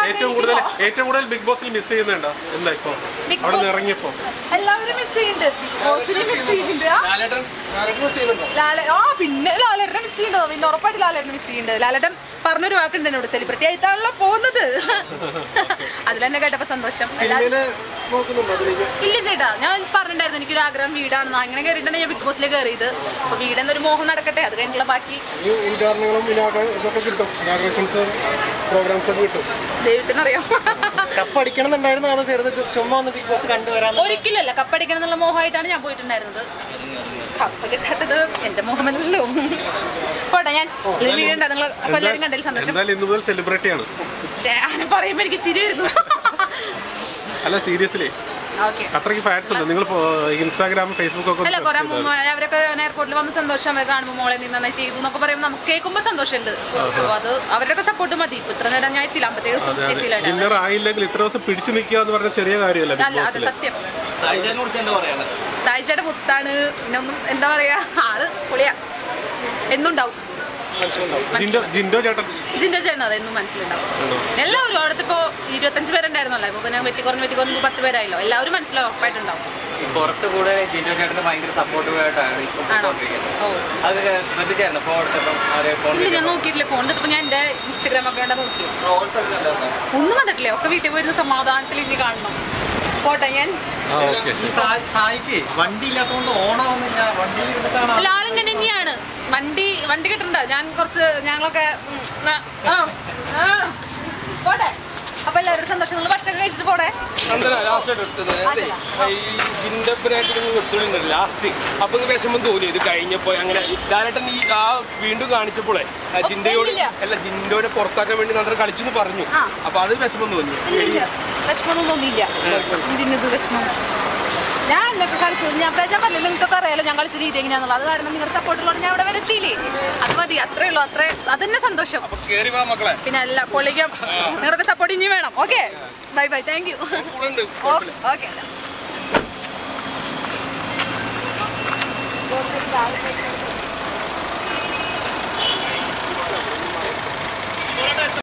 ഏറ്റവും കൂടുതൽ ഏറ്റവും കൂടുതൽ ബിഗ് ബോസിൽ മിസ് ചെയ്യുന്നുണ്ടോ എന്താ ഇപ്പൊ Big അവിടെ നിന്ന് Boss- ഇറങ്ങിയപ്പോ എല്ലാവരും മിസ് ചെയ്യുന്നുണ്ട് ബോസിനെ മിസ് ചെയ്യുന്നുണ്ട് ആ? ലാല- ആ പിന്നെ ലാലേട്ടനെ മിസ് ചെയ്യുന്നുണ്ടോ പിന്നെ ഉറപ്പായിട്ട് ലാലേട്ടനെ മിസ് ചെയ്യുന്നുണ്ട് ലാലേട്ടൻ പറഞ്ഞൊരു വാക്കുണ്ട് എന്നോട് സെലിബ്രിറ്റി ആയിട്ടാണല്ലോ പോകുന്നത് അതിൽ തന്നെ കേട്ടപ്പോ സന്തോഷം എല്ലാ- സിനിമയില് നോക്കുന്നുണ്ടോ അതിലേക്ക് ഇല്ല ചേട്ടാ ഞാൻ പറഞ്ഞിട്ടുണ്ടായിരുന്നു എനിക്കൊരു ആഗ്രഹം വീടാണെന്ന് അങ്ങനെ കയറിയിട്ടാണ് ഞാൻ ബിഗ് ബോസിലേക്ക് കയറിയത് അപ്പൊ വീടെന്നൊരു മോഹം നടക്കട്ടെ അത് കഴിഞ്ഞുള്ള ബാക്കി ഈ ഉദ്ഘാടനങ്ങളും ഇനാക ഇതൊക്കെ കിട്ടും ഇനാഗ്രേഷൻസ് പ്രോഗ്രാംസ് ഒക്കെ കിട്ടും ദൈവത്തിനറിയാം കപ്പടിക്കണം എന്നുണ്ടായിരുന്നു അതോ ചെറുത് ചു- ചുമ്മാ ഒന്ന് ബിഗ് ബോസ് കണ്ടുവരാൻ ഒരിക്കലല്ല കപ്പടിക്കണം എന്നുള്ള മോഹമായിട്ടാണ് ഞാൻ പോയിട്ടുണ്ടായിരുന്നത് കപ്പ് കിട്ടാത്തത് എന്റെ മോഹമല്ലല്ലോ പോട്ടെ ഞാൻ വീടുണ്ട് നിങ്ങൾ അപ്പൊ എല്ലാവരും കണ്ടതിൽ സന്തോഷം എന്തായാലും ഇന്ന് മുതൽ സെലിബ്രിറ്റിയാണ് ഛേ, അങ്ങനെ പറയുമ്പോ എനിക്ക് ചിരി വരുന്നു അല്ല സീരിയസ്ലി ഓക്കെ അത്രയ്ക്ക് ഫാൻസ് ഉണ്ട് നിങ്ങൾ ഇൻസ്റ്റാഗ്രാം ഫേസ്ബുക്ക് ഒക്കെ അല്ല കുറെ അവരൊക്കെ എയർപോർട്ടിൽ വന്ന് സന്തോഷം അവരെ കാണുമ്പോൾ മോളെ നീ നന്നായി ചെയ്തു എന്നൊക്കെ പറയുമ്പോൾ നമുക്ക് കേൾക്കുമ്പോൾ സന്തോഷമുണ്ട് അപ്പൊ അത് അവരുടെയൊക്കെ സപ്പോർട്ട് മതി ഇപ്പൊ ഇത്ര നേരം ഞാൻ എത്തില്ല അമ്പത്തേഴ് ദിവസം എത്തിയില്ല കേട്ടോ. വിന്നർ ആയില്ലെങ്കിൽ ഇത്ര ദിവസം പിടിച്ചു നിൽക്കുക എന്ന് പറഞ്ഞ ചെറിയ കാര്യമല്ല ബിഗ് അല്ല അത് ബോസിൽ സത്യം സായിച്ചാനെ കുറിച്ച് എന്താ പറയാനുള്ളത് സായിച്ചയുടെ മുത്താണ് പിന്നെ ഒന്നും എന്താ പറയാ ആള് പൊളിയാ എന്നുണ്ടാവും ജിൻഡോ ജിൻഡോ ചേട്ടൻ ജിന്റെ ചേട്ടൻ അത് എന്നും മനസ്സിലുണ്ടാവും എല്ലാവരും അവിടുത്തെ ഇപ്പോ ഇരുപത്തഞ്ച് പേരുണ്ടായിരുന്നല്ലോ ഇപ്പൊ പിന്നെ വെട്ടിക്കുറഞ്ഞ് വെട്ടിക്കുറഞ്ഞ് പത്ത് പേരായല്ലോ എല്ലാവരും മനസ്സിലാവും ഉറപ്പായിട്ടുണ്ടാവും ഈ പുറത്ത് കൂടെ ജിൻഡോ ചേട്ടന് ഭയങ്കര സപ്പോർട്ടീവായിട്ടാണ് ഇപ്പൊ ആണോ പോയിക്കൊണ്ടിരിക്കുന്നത് ഓ അത് ശ്രദ്ധിച്ചായിരുന്നു ഫോൺ എടുത്തപ്പം അവരെ ഫോൺ ഇല്ല ഞാൻ നോക്കിയിട്ടില്ല ഫോൺ എടുത്തപ്പോ ഞാൻ എന്റെ ഇൻസ്റ്റാഗ്രാം ഒക്കെ കണ്ടാ നോക്കി ട്രോൾസ് ഒക്കെ കണ്ടായിരുന്നു ഒന്നും കണ്ടിട്ടില്ലേ ഒക്കെ വീട്ടിൽ പോയിരുന്ന സമാധാനത്തിൽ ഇനി കാണണം പോട്ടെ ഞാൻ ആ ഓക്കെ ശരി സാ- സായിക്ക് വണ്ടി ഇല്ലാത്തതുകൊണ്ട് ഓണം വന്നില്ല വണ്ടി ഇരുന്നിട്ടാണ് അല്ല ആളിങ്ങനെ തന്നെയാണ് വണ്ടി വണ്ടി കിട്ടണ്ട ഞാൻ കുറച്ച് ഞങ്ങളൊക്കെ ഉം, ആ, ആ, ആ. പോട്ടെ അപ്പൊ എല്ലാവരും സന്തോഷം നിങ്ങൾ ഭക്ഷണം കഴിച്ചിട്ട് പോടെ ലാസ്റ്റ് എടുത്തത് അതെ ഈ ജിൻഡപ്പനായിട്ട് നിർത്തുന്നുണ്ട് ലാസ്റ്റ് അപ്പൊ ഇങ്ങ് വിഷമം തോന്നി ഇത് കഴിഞ്ഞപ്പോ അങ്ങനെ ലാലേട്ടൻ ഈ ആ വീണ്ടും കാണിച്ചപ്പോഴേ ആ ജിൻഡയോട് ഇല്ല. അല്ല ജിൻഡോനെ പുറത്താക്കാൻ വേണ്ടി നന്നായി കളിച്ചു പറഞ്ഞു ആ. അപ്പൊ അത് വിഷമം തോന്നി ഇല്ല ഇല്ല വിഷമമൊന്നും തോന്നിയില്ല ഇതിനത് വിഷമം ഞാൻ എന്നൊക്കെ കളിച്ചത് ഞാൻ ഞാൻ പറഞ്ഞില്ല നിങ്ങൾക്കൊക്കെ അറിയാലോ ഞാൻ കളിച്ച രീതി എങ്ങനെയാന്നുള്ളത് അത് കാരണം നിങ്ങളുടെ സപ്പോർട്ടുള്ളത് ഞാൻ ഇവിടെ വരെ എത്തിയില്ലേ അത് മതി അത്രേ ഉള്ളൂ അത്രേ അതന്നെ സന്തോഷം അപ്പൊ കേറി വാ മക്കളെ പിന്നെ അല്ല പൊളിക്കാം നിങ്ങളുടെ സപ്പോർട്ട് ഇനി വേണം okay bye bye thank you കൂടെ ഉണ്ട് ഓക്കെ